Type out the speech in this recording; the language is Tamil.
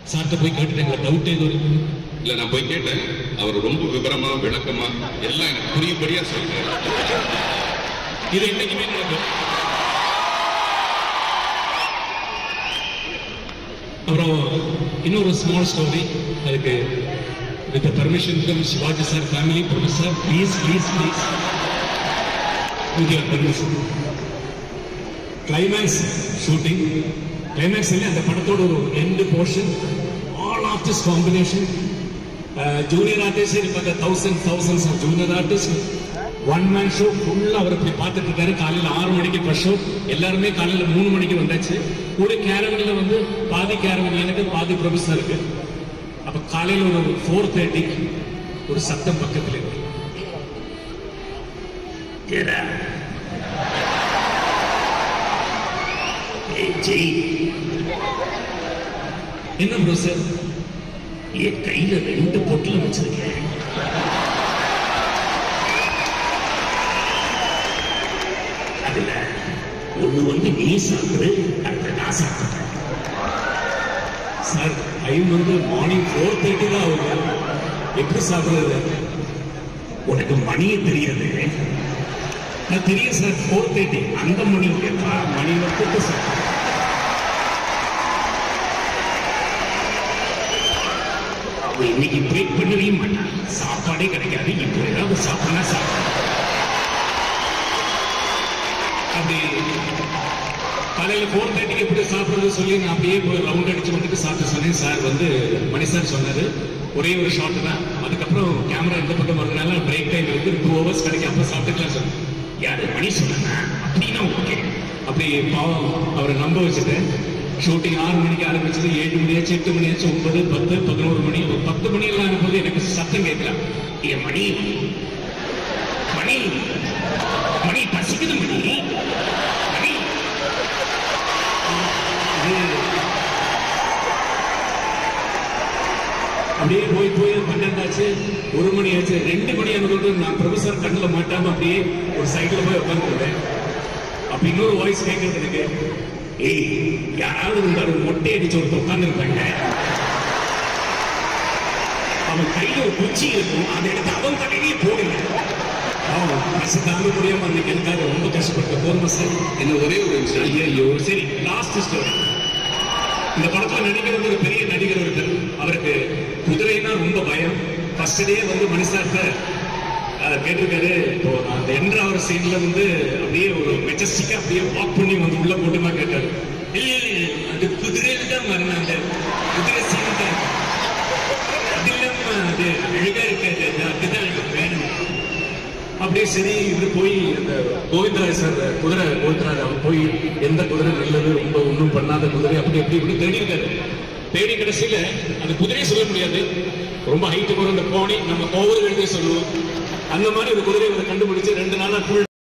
சார்கிட்ட போய் கேட்டுட்டேங்க டவுட் ஏதோ இருக்கு இல்ல நான் போய் கேட்டேன் அவர் ரொம்ப விவரமா விளக்கமா எல்லாம் எனக்கு புரியும்படியா சொல்றாரு இது என்னைக்குமே நடக்கும் அப்புறம் இன்னொரு ஸ்மால் ஸ்டோரி அதுக்கு with permission from Sivaji sir family professor please please please with your permission climax shooting climax இல்லை அந்த படத்தோட ஒரு end portion all artist combination junior artist இருப்பாங்க thousand thousands of junior artist one man show ஃபுல்லா அவர் இப்படி பார்த்துட்டு இருக்காரு காலையில ஆறு மணிக்கு ஃபர்ஸ்ட் ஷோ எல்லாருமே காலையில மூணு மணிக்கு வந்தாச்சு கூட கேரவன்ல வந்து பாதி கேரவன் எனக்கு பாதி ப்ரொஃபஸருக்கு அப்ப காலையில ஒரு ஃபோர் தேர்ட்டிக்கு ஒரு சத்தம் பக்கத்துல இருக்கு तेरा ए जी என்ன ப்ரோ சார் என் கையில ரெண்டு பொட்டலம் வச்சிருக்கேன் அதுல ஒண்ணு வந்து நீ சாப்பிடு அடுத்த நான் சாப்பிடுறேன் சார் டைம் வந்து மார்னிங் ஃபோர் தேர்ட்டி தான் ஆகுது எப்படி சாப்பிடுறது உனக்கு மணியே தெரியாது நான் தெரியும் சார் ஃபோர் தேர்ட்டி அந்த மணி எப்பா மணி வந்துட்டு சார் அவ இன்னைக்கு பிரேக் பண்ணவே மாட்டான் சாப்பாடே கிடைக்காது இப்போ ஏதாவது சாப்பிடலாம் சாப்பிட அப்படி காலையில ஃபோர் தேர்ட்டிக்கு எப்படி சாப்பிடுறது சொல்லி நான் அப்படியே போய் ரவுண்ட் அடிச்சு வந்துட்டு சாப்பிட்டு சொன்னேன் சார் வந்து மணி சார் சொன்னாரு ஒரே ஒரு ஷாட் தான் அதுக்கப்புறம் கேமரா இந்த பக்கம் வரதுனால பிரேக் டைம் இருக்கு டூ ஹவர்ஸ் கிடைக்கும் அப்போ சாப்பிட்டுக்கலாம் சார் யாரு மணி சொன்னா அப்படின்னா ஓகே அப்படி பாவம் அவரை நம்ப வச்சுட்டேன் ஷூட்டிங் ஆறு மணிக்கு ஆரம்பிச்சது ஏழு மணியாச்சு எட்டு மணியாச்சு ஒன்பது பத்து பதினோரு மணி ஒரு பத்து மணி எல்லாம் போது எனக்கு சத்தம் கேட்கலாம் என் மணி மணி மணி பசிக்குது மணி மணி அப்படியே போய் போய் பன்னெண்டாச்சு ஒரு மணி ஆச்சு ரெண்டு மணி ஆனதோடு நான் ப்ரொஃபசர் கண்ணில் மாட்டாம அப்படியே ஒரு சைடுல போய் உட்காந்துருந்தேன் அப்ப இன்னொரு வாய்ஸ் கேட்கறது எனக்கு ஏய் யாராவது இருந்தாரு மொட்டை அடிச்சு ஒருத்தர் உட்கார்ந்துருப்பாங்க அவன் கையில ஒரு குச்சி இருக்கும் அதை எடுத்து அவன் தலையிலேயே போடுங்க அவன் பசி தாங்க முடியாம அன்னைக்கு எனக்காக ரொம்ப கஷ்டப்பட்ட போதுமா சார் என்ன ஒரே ஒரு விஷயம் ஐயோ சரி லாஸ்ட் ஸ்டோரி இந்த படத்துல நடிக்கிறது ஒரு பெரிய நடிகர் ஒருத்தர் அவருக்கு குதிரைனா ரொம்ப பயம் ஃபர்ஸ்ட் டே வந்து மனுஷார்த்த கேட்டிருக்காரு இப்போ நான் அந்த என்ட்ராவர் சீன்ல வந்து அப்படியே ஒரு மெஜஸ்டிக்கா அப்படியே வாக் பண்ணி வந்து உள்ள போட்டுமா கேட்டாரு இல்ல இல்ல அது குதிரையில தான் வரணும் அந்த குதிரை சீன் தான் அது இல்லாம அது அழகா இருக்காது அது அதுதான் எனக்கு வேணும் அப்படியே சரி இவர் போய் அந்த கோவிந்தராஜ் சார் குதிரை கோவிந்தராஜ் அவர் போய் எந்த குதிரை நல்லது ரொம்ப ஒன்றும் பண்ணாத குதிரை அப்படி அப்படி இப்படி தேடி இருக்காரு தேடி கடைசியில அந்த குதிரையை சொல்ல முடியாது ரொம்ப ஹைட்டு போற அந்த போனி நம்ம ஒவ்வொரு எழுதிய சொல்லுவோம் அந்த மாதிரி ஒரு குதிரையை இவர் கண்டுபிடிச்சு ரெண்டு நாளா ஃபுல்